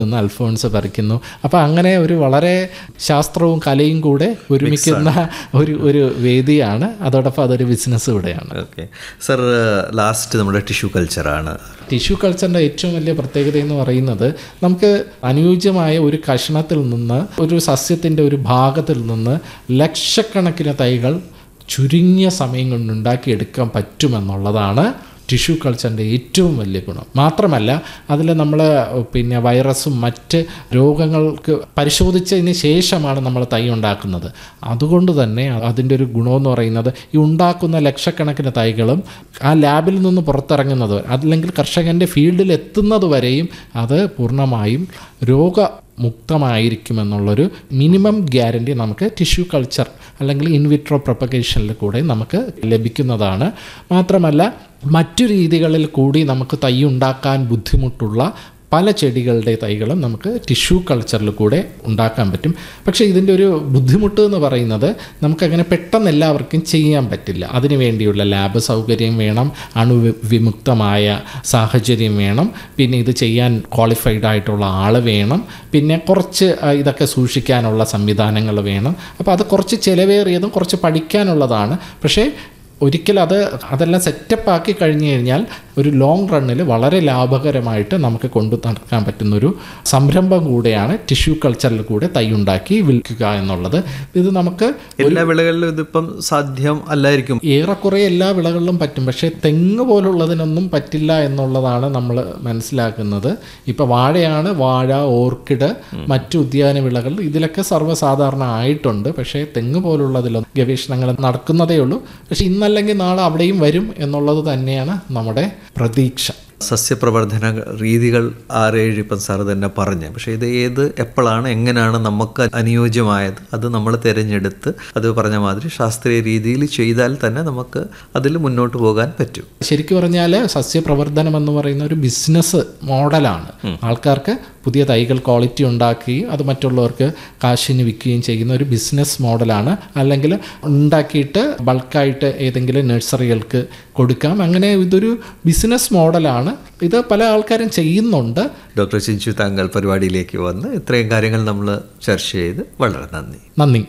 നിന്ന് അൽഫോൺസ് പറിക്കുന്നു അപ്പോൾ അങ്ങനെ ഒരു വളരെ ശാസ്ത്രവും കലയും കൂടെ ഒരുമിക്കുന്ന ഒരു ഒരു വേദിയാണ് അതോടൊപ്പം അതൊരു ബിസിനസ് കൂടെയാണ് ഓക്കെ സർ ലാസ്റ്റ് നമ്മുടെ ടിഷ്യൂ കൾച്ചറാണ് ടിഷ്യൂ കൾച്ചറിൻ്റെ ഏറ്റവും വലിയ പ്രത്യേകത എന്ന് പറയുന്നത് നമുക്ക് അനുയോജ്യമായ ഒരു കഷണത്തിൽ നിന്ന് ഒരു സസ്യത്തിൻ്റെ ഒരു ഭാഗത്തിൽ നിന്ന് ലക്ഷക്കണക്കിന് തൈകൾ ചുരുങ്ങിയ സമയം കൊണ്ട് ഉണ്ടാക്കിയെടുക്കാൻ പറ്റുമെന്നുള്ളതാണ് ടിഷ്യൂ കൾച്ചറിൻ്റെ ഏറ്റവും വലിയ ഗുണം മാത്രമല്ല അതിൽ നമ്മൾ പിന്നെ വൈറസും മറ്റ് രോഗങ്ങൾക്ക് പരിശോധിച്ചതിന് ശേഷമാണ് നമ്മൾ തൈ ഉണ്ടാക്കുന്നത് അതുകൊണ്ട് തന്നെ അതിൻ്റെ ഒരു ഗുണമെന്ന് പറയുന്നത് ഈ ഉണ്ടാക്കുന്ന ലക്ഷക്കണക്കിന് തൈകളും ആ ലാബിൽ നിന്ന് പുറത്തിറങ്ങുന്നത് വരെ അല്ലെങ്കിൽ കർഷകൻ്റെ ഫീൽഡിൽ എത്തുന്നത് വരെയും അത് പൂർണ്ണമായും രോഗ മുക്തമായിരിക്കുമെന്നുള്ളൊരു മിനിമം ഗ്യാരണ്ടി നമുക്ക് ടിഷ്യൂ കൾച്ചർ അല്ലെങ്കിൽ ഇൻവിട്രോ പ്രൊപ്പഗേഷനിൽ കൂടെ നമുക്ക് ലഭിക്കുന്നതാണ് മാത്രമല്ല മറ്റു രീതികളിൽ കൂടി നമുക്ക് തൈ ഉണ്ടാക്കാൻ ബുദ്ധിമുട്ടുള്ള പല ചെടികളുടെ തൈകളും നമുക്ക് ടിഷ്യൂ കൾച്ചറിൽ കൂടെ ഉണ്ടാക്കാൻ പറ്റും പക്ഷേ ഇതിൻ്റെ ഒരു ബുദ്ധിമുട്ട് എന്ന് പറയുന്നത് നമുക്കങ്ങനെ പെട്ടെന്ന് എല്ലാവർക്കും ചെയ്യാൻ പറ്റില്ല അതിനു വേണ്ടിയുള്ള ലാബ് സൗകര്യം വേണം അണുവിമുക്തമായ സാഹചര്യം വേണം പിന്നെ ഇത് ചെയ്യാൻ ക്വാളിഫൈഡ് ആയിട്ടുള്ള ആൾ വേണം പിന്നെ കുറച്ച് ആ, ഇതൊക്കെ സൂക്ഷിക്കാനുള്ള സംവിധാനങ്ങൾ വേണം അപ്പോൾ അത് കുറച്ച് ചിലവേറിയതും കുറച്ച് പഠിക്കാനുള്ളതാണ് പക്ഷേ ഒരിക്കലും അത് അതെല്ലാം സെറ്റപ്പ് ആക്കി കഴിഞ്ഞു കഴിഞ്ഞാൽ ഒരു ലോങ് റണ്ണിൽ വളരെ ലാഭകരമായിട്ട് നമുക്ക് കൊണ്ടു നടക്കാൻ പറ്റുന്നൊരു സംരംഭം കൂടെയാണ് ടിഷ്യൂ കൾച്ചറിൽ കൂടെ തൈ ഉണ്ടാക്കി വിൽക്കുക എന്നുള്ളത് ഇത് നമുക്ക് എല്ലാ വിളകളിലും ഇതിപ്പം സാധ്യം അല്ലായിരിക്കും ഏറെക്കുറെ എല്ലാ വിളകളിലും പറ്റും പക്ഷേ തെങ്ങ് പോലുള്ളതിനൊന്നും പറ്റില്ല എന്നുള്ളതാണ് നമ്മൾ മനസ്സിലാക്കുന്നത് ഇപ്പോൾ വാഴയാണ് വാഴ ഓർക്കിഡ് മറ്റു ഉദ്യാന വിളകൾ ഇതിലൊക്കെ സർവ്വസാധാരണ ആയിട്ടുണ്ട് പക്ഷേ തെങ്ങ് പോലുള്ളതിലൊന്നും ഗവേഷണങ്ങൾ നടക്കുന്നതേ ഉള്ളൂ പക്ഷേ ഇന്നല്ലെങ്കിൽ നാളെ അവിടെയും വരും എന്നുള്ളത് തന്നെയാണ് നമ്മുടെ പ്രതീക്ഷ സസ്യപ്രവർത്തന രീതികൾ ആറേഴ് ഇപ്പം സാർ തന്നെ പറഞ്ഞു പക്ഷേ ഇത് ഏത് എപ്പോഴാണ് എങ്ങനെയാണ് നമുക്ക് അനുയോജ്യമായത് അത് നമ്മൾ തിരഞ്ഞെടുത്ത് അത് പറഞ്ഞ മാതിരി ശാസ്ത്രീയ രീതിയിൽ ചെയ്താൽ തന്നെ നമുക്ക് അതിൽ മുന്നോട്ട് പോകാൻ പറ്റും ശരിക്കും പറഞ്ഞാൽ സസ്യപ്രവർത്തനം എന്ന് പറയുന്ന ഒരു ബിസിനസ് മോഡലാണ് ആൾക്കാർക്ക് പുതിയ തൈകൾ ക്വാളിറ്റി ഉണ്ടാക്കുകയും അത് മറ്റുള്ളവർക്ക് കാശിന് വിൽക്കുകയും ചെയ്യുന്ന ഒരു ബിസിനസ് മോഡലാണ് അല്ലെങ്കിൽ ഉണ്ടാക്കിയിട്ട് ബൾക്കായിട്ട് ഏതെങ്കിലും നഴ്സറികൾക്ക് കൊടുക്കാം അങ്ങനെ ഇതൊരു ബിസിനസ് മോഡലാണ് ഇത് പല ആൾക്കാരും ചെയ്യുന്നുണ്ട് ഡോക്ടർ ചിഞ്ചു താങ്കൾ പരിപാടിയിലേക്ക് വന്ന് ഇത്രയും കാര്യങ്ങൾ നമ്മൾ ചർച്ച ചെയ്ത് വളരെ നന്ദി നന്ദി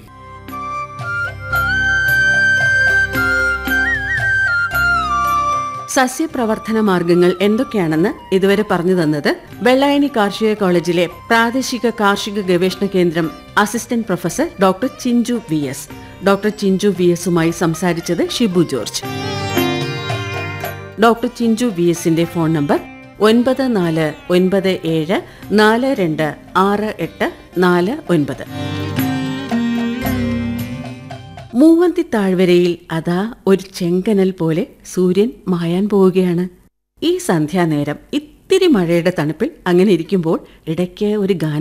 സസ്യപ്രവർത്തന മാർഗങ്ങൾ എന്തൊക്കെയാണെന്ന് ഇതുവരെ പറഞ്ഞു തന്നത് വെള്ളായണി കാർഷിക കോളേജിലെ പ്രാദേശിക കാർഷിക ഗവേഷണ കേന്ദ്രം assistant professor doctor Chinchu V S doctor Chinchu V എസുമായി സംസാരിച്ചത് ഷിബു ജോർജ് ഡോക്ടർ ചിഞ്ചു വി എസിന്റെ ഫോൺ നമ്പർ ഒൻപത് നാല് ഒൻപത് ഏഴ് നാല് രണ്ട് ആറ് എട്ട് നാല് ഒൻപത് മൂവന്തി താഴ്വരയിൽ അതാ ഒരു ചെങ്കനൽ പോലെ സൂര്യൻ മായാൻ പോവുകയാണ് ഈ സന്ധ്യാനേരം ഇത്തിരി മഴയുടെ തണുപ്പിൽ അങ്ങനെ ഇരിക്കുമ്പോൾ ഇടയ്ക്ക് ഒരു ഗാനം